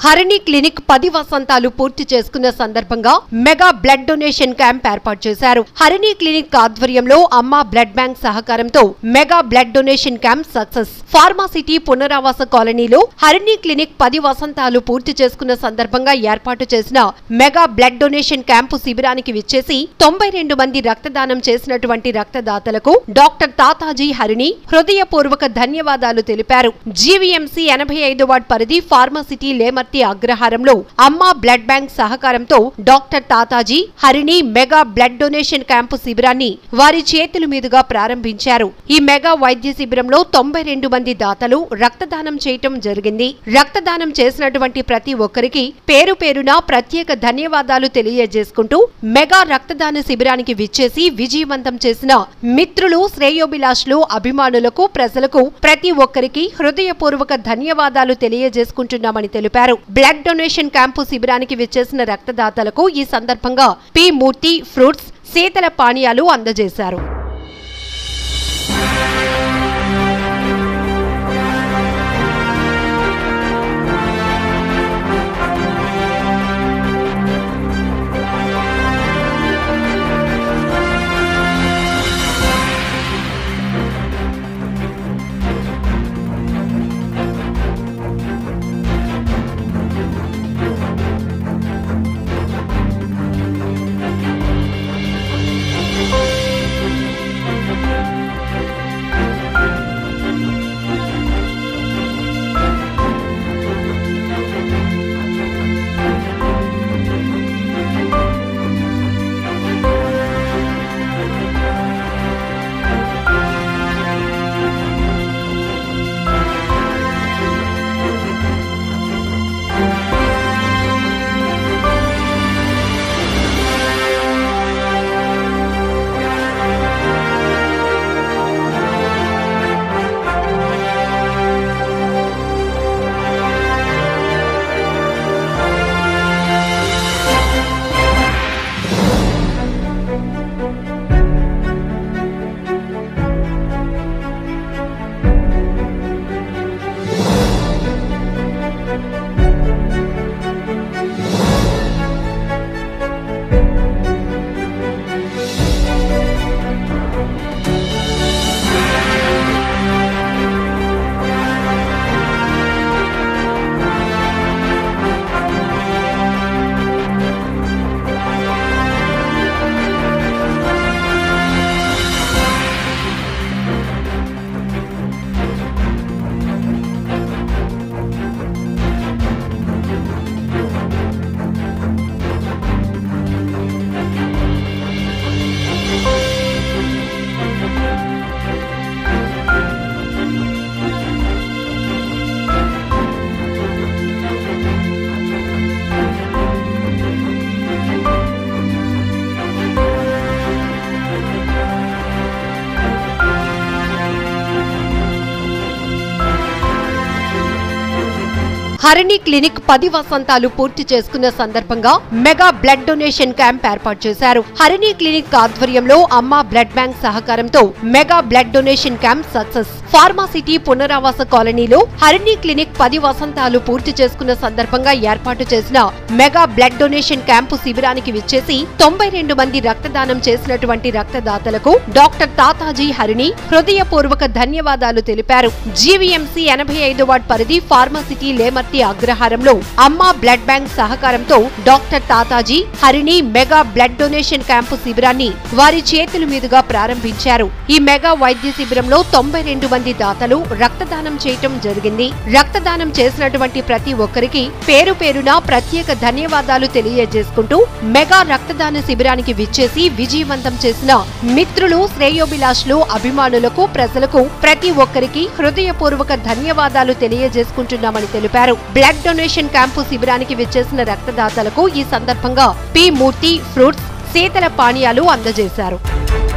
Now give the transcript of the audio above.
Harini clinic పది వసంతాలు పూర్తి చేసుకున్న సందర్భంగా మెగా బ్లడ్ డొనేషన్ క్యాంప్ ఏర్పాటు చేశారు హరిణి క్లినిక్ ఆధ్వర్యంలో అమ్మ బ్లడ్ బ్యాంక్ సహకారంతో mega blood donation camp success Pharma City పునరావాస కాలనీలో హరిణి క్లినిక్ పది వసంతాలు పూర్తి చేసుకున్న సందర్భంగా ఏర్పాటు చేసిన మెగా బ్లడ్ డొనేషన్ క్యాంపు శిబిరానికి విచ్చేసి తొంభై రెండు మంది రక్తదానం చేసినటువంటి రక్తదాతలకు డాక్టర్ తాతాజీ హరిణి హృదయపూర్వక ధన్యవాదాలు తెలిపారు జీవీఎంసీ ఎనభై ఐదు వార్డ్ పరిధి ఫార్మాసిటీ లేమర్తి అగ్రహారంలో అమ్మా బ్లడ్ బ్యాంక్ సహకారంతో doctor Tataji Harini mega blood donation camp శిబిరాన్ని వారి చేతుల మీదుగా ప్రారంభించారు ఈ మెగా వైద్య శిబిరంలో తొంభై రెండు మంది దాతలు రక్తదానం చేయటం జరిగింది రక్తదానం చేసినటువంటి ప్రతి ఒక్కరికి పేరు పేరున ప్రత్యేక ధన్యవాదాలు తెలియజేసుకుంటూ మెగా రక్తదాన శిబిరానికి విచ్చేసి విజయవంతం చేసిన మిత్రులు శ్రేయోభిలాషులు అభిమానులకు ప్రజలకు ప్రతి ఒక్కరికి హృదయపూర్వక ధన్యవాదాలు తెలియజేసుకుంటున్నామని తెలిపారు బ్లడ్ డొనేషన్ క్యాంపు శిబిరానికి విచ్చేసిన రక్తదాతలకు ఈ సందర్భంగా పి మూర్తి ఫ్రూట్స్ శీతల పానీయాలు అందజేశారు హరిణి క్లినిక్ పది వసంతాలు పూర్తి చేసుకున్న సందర్భంగా మెగా బ్లడ్ డొనేషన్ క్యాంప్ ఏర్పాటు చేశారు హరిణి క్లినిక్ ఆధ్వర్యంలో అమ్మ బ్లడ్ బ్యాంక్ సహకారంతో mega blood donation camp success Pharma City పునరావాస కాలనీలో హరిణి క్లినిక్ పది వసంతాలు పూర్తి చేసుకున్న సందర్భంగా ఏర్పాటు చేసిన మెగా బ్లడ్ డొనేషన్ క్యాంపు శిబిరానికి విచ్చేసి తొంభై రెండు మంది రక్తదానం చేసినటువంటి రక్తదాతలకు డాక్టర్ తాతాజీ హరిణి హృదయపూర్వక ధన్యవాదాలు తెలిపారు జీవీఎంసీ ఎనభై ఐదు వార్డ్ పరిధి ఫార్మాసిటీ లేమర్తి అగ్రహారంలో అమ్మా బ్లడ్ బ్యాంక్ సహకారంతో doctor Tataji Harini mega blood donation camp శిబిరాన్ని వారి చేతుల మీదుగా ప్రారంభించారు ఈ మెగా వైద్య శిబిరంలో తొంభై రెండు మంది దాతలు రక్తదానం చేయటం జరిగింది రక్తదానం చేసినటువంటి ప్రతి ఒక్కరికి పేరు పేరున ప్రత్యేక ధన్యవాదాలు తెలియజేసుకుంటూ మెగా రక్తదాన శిబిరానికి విచ్చేసి విజయవంతం చేసిన మిత్రులు శ్రేయోభిలాషులు అభిమానులకు ప్రజలకు ప్రతి ఒక్కరికి హృదయపూర్వక ధన్యవాదాలు తెలియజేసుకుంటున్నామని తెలిపారు బ్లడ్ డొనేషన్ క్యాంపు శిబిరానికి విచ్చేసిన రక్తదాతలకు ఈ సందర్భంగా పి మూర్తి ఫ్రూట్స్ శీతల పానీయాలు అందజేశారు